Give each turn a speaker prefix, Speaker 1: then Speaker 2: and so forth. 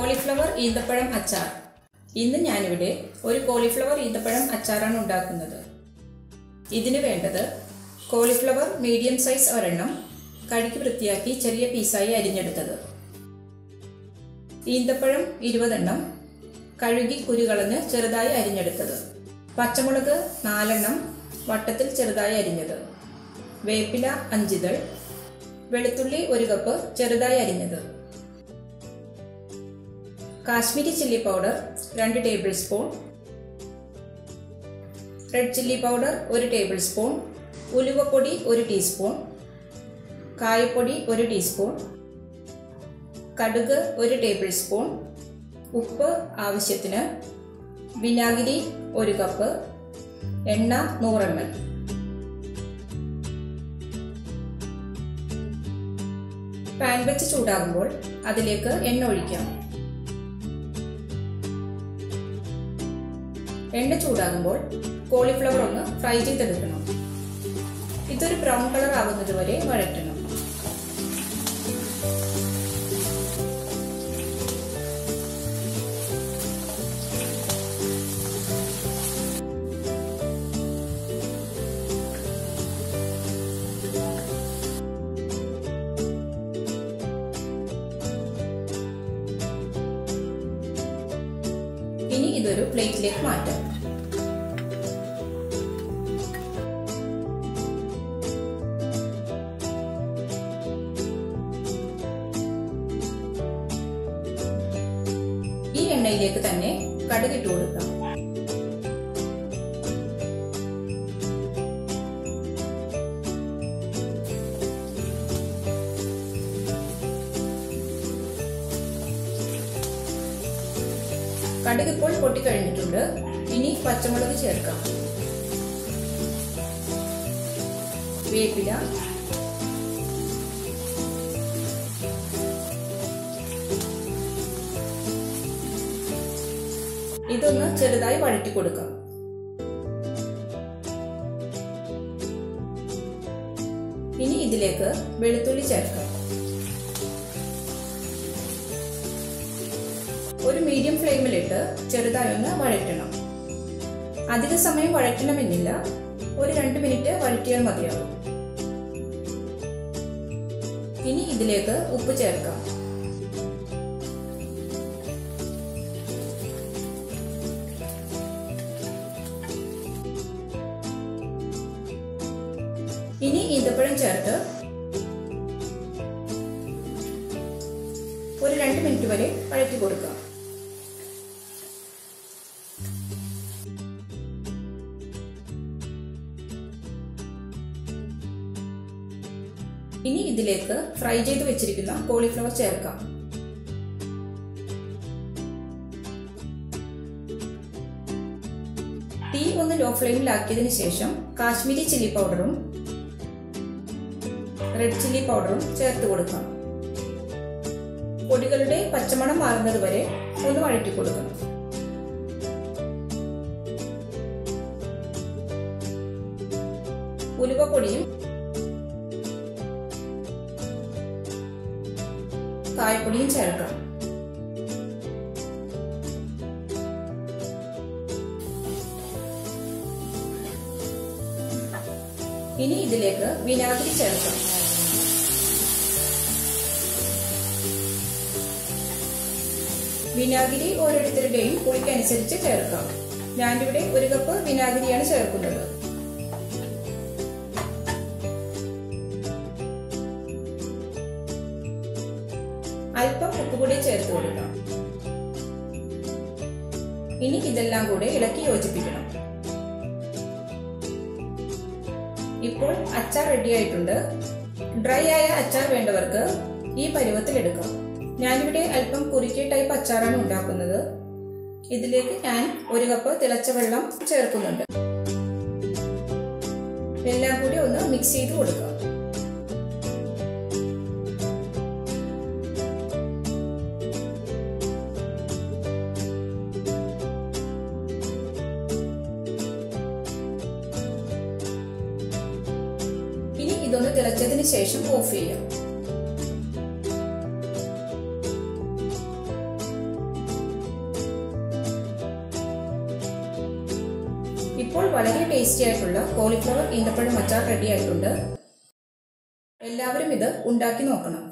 Speaker 1: cauliflower ഈന്തപ്പഴം അച്ചാർ ഇന്ന് ഞാനിവിടെ ഒരു കോളിഫ്ലവർ ഈന്തപ്പഴം അച്ചാറാണ് ഉണ്ടാക്കുന്നത് ഇതിന് വേണ്ടത് കോളിഫ്ലവർ മീഡിയം സൈസ് ഒരെണ്ണം കഴുകി വൃത്തിയാക്കി ചെറിയ പീസായി അരിഞ്ഞെടുത്തത് ഈന്തപ്പഴം ഇരുപതെണ്ണം കഴുകി കുരുകളഞ്ഞ് ചെറുതായി അരിഞ്ഞെടുത്തത് പച്ചമുളക് നാലെണ്ണം വട്ടത്തിൽ ചെറുതായി അരിഞ്ഞത് വേപ്പില അഞ്ചിതൾ വെളുത്തുള്ളി ഒരു കപ്പ് ചെറുതായി അരിഞ്ഞത് കാശ്മീരി ചില്ലി പൗഡർ രണ്ട് table spoon red chilli powder ഒരു ടേബിൾ സ്പൂൺ ഉലുവപ്പൊടി ഒരു ടീസ്പൂൺ കായപ്പൊടി ഒരു ടീസ്പൂൺ കടുക് ഒരു ടേബിൾ സ്പൂൺ ഉപ്പ് ആവശ്യത്തിന് വിനാഗിരി ഒരു കപ്പ് എണ്ണ നൂറ് എം എൽ പാൻ വെച്ച് ചൂടാകുമ്പോൾ അതിലേക്ക് എണ്ണ ഒഴിക്കാം എണ്ണ ചൂടാകുമ്പോൾ കോളിഫ്ലവർ ഒന്ന് ഫ്രൈ ചെയ്തെടുക്കണം ഇതൊരു ബ്രൗൺ കളർ ആകുന്നത് വരെ വഴറ്റണം ഇനി ഇതൊരു പ്ലേറ്റിലേക്ക് മാറ്റാം ഈ എണ്ണയിലേക്ക് തന്നെ കടുകിട്ട് കൊടുക്കാം കടുക് ഇപ്പോൾ പൊട്ടിക്കഴിഞ്ഞിട്ടുണ്ട് ഇനി പച്ചമുളക് ചേർക്കാം വേപ്പില ഇതൊന്ന് ചെറുതായി വഴറ്റി കൊടുക്കാം ഇനി ഇതിലേക്ക് വെളുത്തുള്ളി ചേർക്കാം ഒരു മീഡിയം ഫ്ലെയിമിലിട്ട് ചെറുതായി ഒന്ന് വഴറ്റണം അധിക സമയം വഴറ്റണമെന്നില്ല ഒരു രണ്ട് മിനിറ്റ് വഴറ്റിയാൽ മതിയാകും ഇനി ഇതിലേക്ക് ഉപ്പ് ചേർക്കാം ഇനി ഈന്തപ്പഴം ചേർത്ത് ഒരു രണ്ട് മിനിറ്റ് വരെ വഴറ്റി കൊടുക്കാം ഇനി ഇതിലേക്ക് ഫ്രൈ ചെയ്ത് വെച്ചിരിക്കുന്ന കോളിഫ്ലവർ ചേർക്കാം തീ ഒന്ന് ലോ ഫ്ലെയിമിലാക്കിയതിനു ശേഷം കാശ്മീരി ചില്ലി പൗഡറും റെഡ് ചില്ലി പൗഡറും ചേർത്ത് കൊടുക്കാം പൊടികളുടെ പച്ചമണം മാറുന്നത് വരെ ഒന്ന് വഴറ്റി കൊടുക്കണം ഉലുവപ്പൊടിയും കായപ്പൊടിയും ചേർക്കാം ഇനി ഇതിലേക്ക് വിനാഗിരി ചേർക്കാം വിനാഗിരി ഓരോരുത്തരുടെയും പുളിക്കനുസരിച്ച് ചേർക്കാം ഞാനിവിടെ ഒരു കപ്പ് വിനാഗിരിയാണ് ചേർക്കുന്നത് അല്പം ഉപ്പ് കൂടി ചേർത്ത് കൊടുക്കാം ഇനി ഇതെല്ലാം കൂടെ ഇളക്കി യോജിപ്പിക്കണം ഇപ്പോൾ അച്ചാർ റെഡി ആയിട്ടുണ്ട് ഡ്രൈ ആയ അച്ചാർ വേണ്ടവർക്ക് ഈ പരുവത്തിൽ എടുക്കാം ഞാനിവിടെ അല്പം കുറുക്കിയ ടൈപ്പ് അച്ചാറാണ് ഉണ്ടാക്കുന്നത് ഇതിലേക്ക് ഞാൻ ഒരു കപ്പ് തിളച്ച വെള്ളം ചേർക്കുന്നുണ്ട് എല്ലാം കൂടി ഒന്ന് മിക്സ് ചെയ്ത് കൊടുക്കാം ഇനി ഇതൊന്ന് തിളച്ചതിന് ശേഷം ഓഫ് ചെയ്യാം ഇപ്പോൾ വളരെ ടേസ്റ്റി ആയിട്ടുള്ള കോളിഫ്ലവർ ഈന്തപ്പഴം അച്ചാർ റെഡി ആയിട്ടുണ്ട് എല്ലാവരും ഇത് ഉണ്ടാക്കി നോക്കണം